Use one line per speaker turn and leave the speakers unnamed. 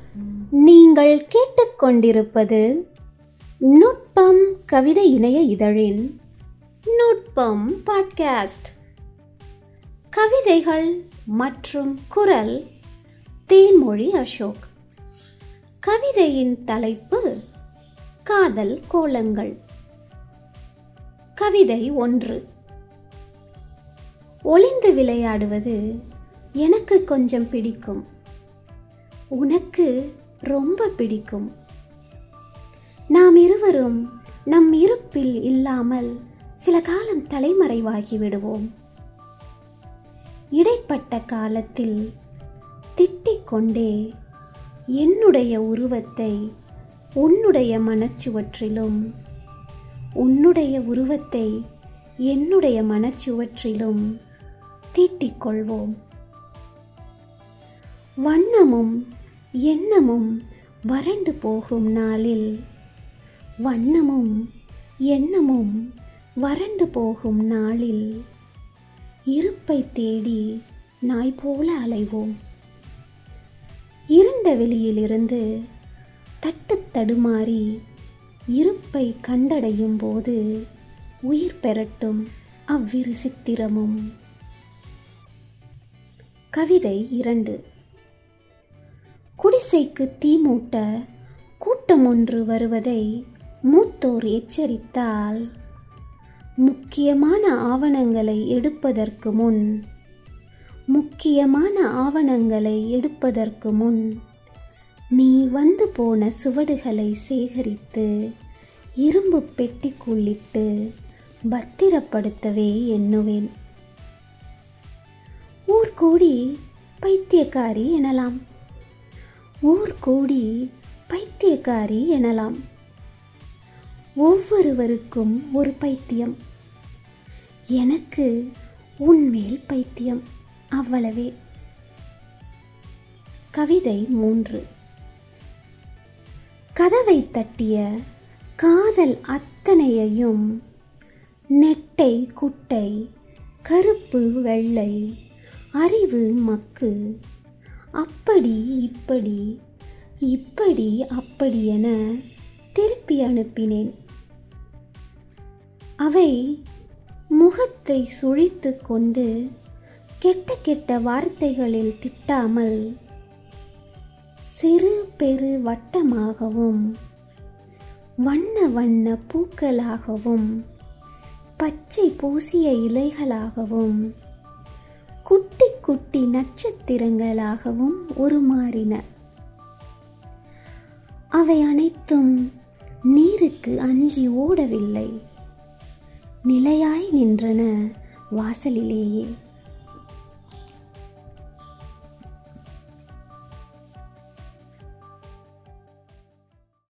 நீங்கள் கேட்டுக்கொண்டிருப்பது நுட்பம் கவிதை இணைய இதழின் நுட்பம் பாட்காஸ்ட் கவிதைகள் மற்றும் குரல் தேன்மொழி அசோக் கவிதையின் தலைப்பு காதல் கோலங்கள் கவிதை ஒன்று ஒளிந்து விளையாடுவது எனக்கு கொஞ்சம் பிடிக்கும் உனக்கு ரொம்ப பிடிக்கும் நாம் இருவரும் நம் இருப்பில் இல்லாமல் சில காலம் தலைமறைவாகி விடுவோம் இடைப்பட்ட காலத்தில் திட்டிக் கொண்டே என்னுடைய உருவத்தை உன்னுடைய மனச்சுவற்றிலும் உன்னுடைய உருவத்தை என்னுடைய மனச்சுவற்றிலும் தீட்டிக்கொள்வோம் வண்ணமும் எண்ணமும் வறண்டு போகும் நாளில் வண்ணமும் எண்ணமும் வறண்டு போகும் நாளில் இருப்பை தேடி நாய் போல அலைவோம் இருண்ட வெளியிலிருந்து தட்டு தடுமாறி இருப்பை கண்டடையும் போது உயிர் பெறட்டும் அவ்விரு சித்திரமும் கவிதை இரண்டு குடிசைக்கு தீ மூட்ட கூட்டம் ஒன்று வருவதை மூத்தோர் எச்சரித்தால் முக்கியமான ஆவணங்களை எடுப்பதற்கு முன் முக்கியமான ஆவணங்களை எடுப்பதற்கு முன் நீ வந்து போன சுவடுகளை சேகரித்து இரும்பு பெட்டிக்குள்ளிட்டு பத்திரப்படுத்தவே எண்ணுவேன் ஊர் கூடி பைத்தியக்காரி எனலாம் ஊர் கூடி பைத்தியக்காரி எனலாம் ஒவ்வொருவருக்கும் ஒரு பைத்தியம் எனக்கு உன்மேல் பைத்தியம் அவ்வளவே கவிதை மூன்று கதவை தட்டிய காதல் அத்தனையையும் நெட்டை குட்டை கருப்பு வெள்ளை அறிவு மக்கு அப்படி இப்படி இப்படி அப்படி என திருப்பி அனுப்பினேன் அவை முகத்தை சுழித்து கொண்டு கெட்ட கெட்ட வார்த்தைகளில் திட்டாமல் சிறு பெரு வட்டமாகவும் வண்ண வண்ண பூக்களாகவும் பச்சை பூசிய இலைகளாகவும் குட்டி குட்டி நட்சத்திரங்களாகவும் உருமாறின அவை அனைத்தும் நீருக்கு அஞ்சி ஓடவில்லை நிலையாய் நின்றன வாசலிலேயே